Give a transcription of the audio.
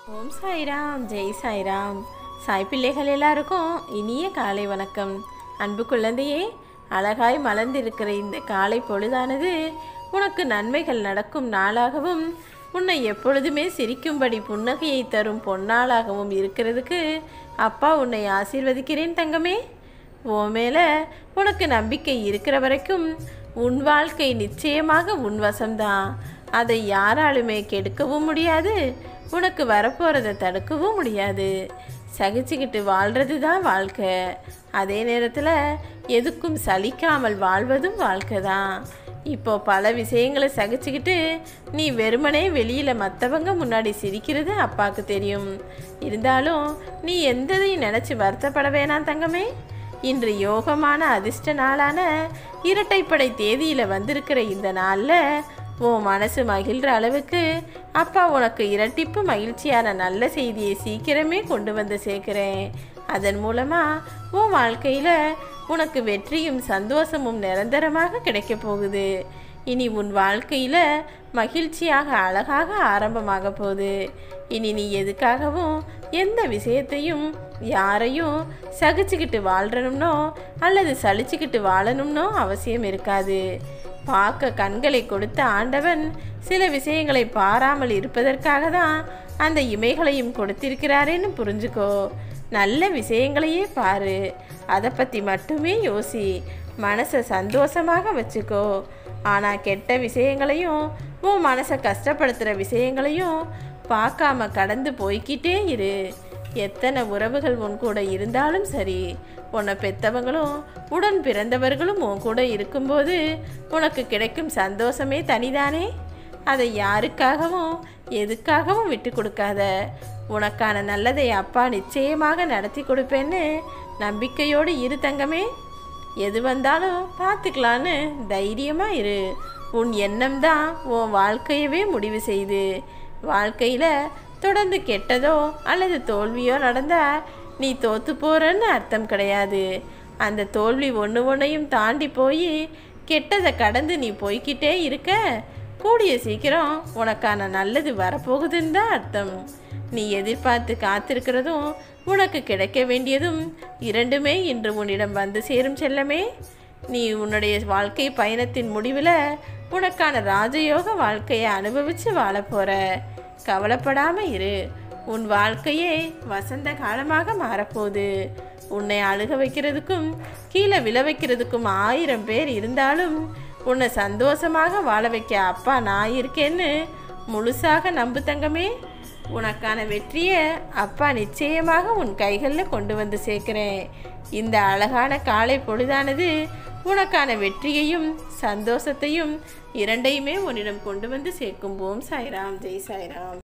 ஓம் சாய்ராம் ஜெய் சாய்ராம் சாய் பிள்ளைகள் எல்லாருக்கும் இனிய காலை வணக்கம் அன்பு குழந்தையே அழகாய் மலர்ந்திருக்கிற இந்த காலை பொழுதானது உனக்கு நன்மைகள் நடக்கும் நாளாகவும் உன்னை எப்பொழுதுமே சிரிக்கும்படி புன்னகையை தரும் பொன்னாளாகவும் இருக்கிறதுக்கு அப்பா உன்னை ஆசீர்வதிக்கிறேன் தங்கமே உன் மேலே உனக்கு நம்பிக்கை இருக்கிற வரைக்கும் உன் வாழ்க்கை நிச்சயமாக உன் வசம்தான் அதை யாராலுமே கெடுக்கவும் முடியாது உனக்கு வரப்போகிறத தடுக்கவும் முடியாது சகிச்சுக்கிட்டு வாழ்கிறது தான் வாழ்க்கை அதே நேரத்தில் எதுக்கும் சலிக்காமல் வாழ்வதும் வாழ்க்கை தான் இப்போ பல விஷயங்களை சகிச்சுக்கிட்டு நீ வெறுமனே வெளியில் மற்றவங்க முன்னாடி சிரிக்கிறது அப்பாவுக்கு தெரியும் இருந்தாலும் நீ எந்ததையும் நினச்சி வருத்தப்பட வேணாம் தங்கமே இன்று யோகமான அதிர்ஷ்ட நாளான இரட்டைப்படை தேதியில் வந்திருக்கிற இந்த நாளில் உன் மனசு மகிழ்கிற அளவுக்கு அப்பா உனக்கு இரட்டிப்பு மகிழ்ச்சியான நல்ல செய்தியை சீக்கிரமே கொண்டு வந்து சேர்க்கிறேன் அதன் மூலமாக உன் வாழ்க்கையில் உனக்கு வெற்றியும் சந்தோஷமும் நிரந்தரமாக கிடைக்க போகுது இனி உன் வாழ்க்கையில் மகிழ்ச்சியாக அழகாக ஆரம்பமாக போகுது இனி நீ எதுக்காகவும் எந்த விஷயத்தையும் யாரையும் சகிச்சுக்கிட்டு வாழ்றணும்னோ அல்லது சலிச்சுக்கிட்டு வாழணும்னோ அவசியம் இருக்காது பார்க்க கண்களை கொடுத்த ஆண்டவன் சில விஷயங்களை பாராமல் இருப்பதற்காக தான் அந்த இமைகளையும் கொடுத்திருக்கிறாரேன்னு புரிஞ்சுக்கோ நல்ல விஷயங்களையே பாரு அதை பற்றி மட்டுமே யோசி மனசை சந்தோஷமாக வச்சுக்கோ ஆனால் கெட்ட விஷயங்களையும் உன் மனசை கஷ்டப்படுத்துகிற விஷயங்களையும் பார்க்காம கடந்து போய்க்கிட்டே இரு எத்தனை உறவுகள் உன் கூட இருந்தாலும் சரி உன்னை பெத்தவங்களும் உடன் பிறந்தவர்களும் உன் கூட இருக்கும்போது உனக்கு கிடைக்கும் சந்தோஷமே தனிதானே அதை யாருக்காகவும் எதுக்காகவும் விட்டு கொடுக்காத உனக்கான நல்லதை அப்பா நிச்சயமாக நடத்தி கொடுப்பேன்னு நம்பிக்கையோடு இரு தங்கமே எது வந்தாலும் பார்த்துக்கலான்னு தைரியமாக இரு உன் எண்ணம் தான் உன் வாழ்க்கையவே முடிவு செய்து வாழ்க்கையில் தொடர்ந்து கெட்டதோ அல்லது தோல்வியோ நடந்தால் நீ தோத்து போறன்னு அர்த்தம் கிடையாது அந்த தோல்வி ஒன்று ஒன்றையும் தாண்டி போய் கெட்டதை கடந்து நீ போய்க்கிட்டே இருக்க கூடிய சீக்கிரம் உனக்கான நல்லது வரப்போகுதுன்னு தான் அர்த்தம் நீ எதிர்பார்த்து காத்திருக்கிறதும் உனக்கு கிடைக்க வேண்டியதும் இரண்டுமே இன்று உன்னிடம் வந்து சேரும் செல்லமே நீ உன்னுடைய வாழ்க்கை பயணத்தின் முடிவில் உனக்கான ராஜயோக வாழ்க்கையை அனுபவித்து வாழப் போற கவலைப்படாம இரு உன் வாழ்க்கையே வசந்த காலமாக மாறப்போகுது உன்னை அழுக வைக்கிறதுக்கும் கீழே விழ வைக்கிறதுக்கும் ஆயிரம் பேர் இருந்தாலும் உன்னை சந்தோஷமாக வாழ வைக்க அப்பா நான் இருக்கேன்னு முழுசாக நம்பு தங்கமே உனக்கான வெற்றியை அப்பா நிச்சயமாக உன் கைகளில் கொண்டு வந்து சேர்க்கிறேன் இந்த அழகான காலை பொழுதானது உனக்கான வெற்றியையும் சந்தோஷத்தையும் இரண்டையுமே உன்னிடம் கொண்டு வந்து சேர்க்கும் ஓம் சாய்ராம் ஜெய் சாய்ராம்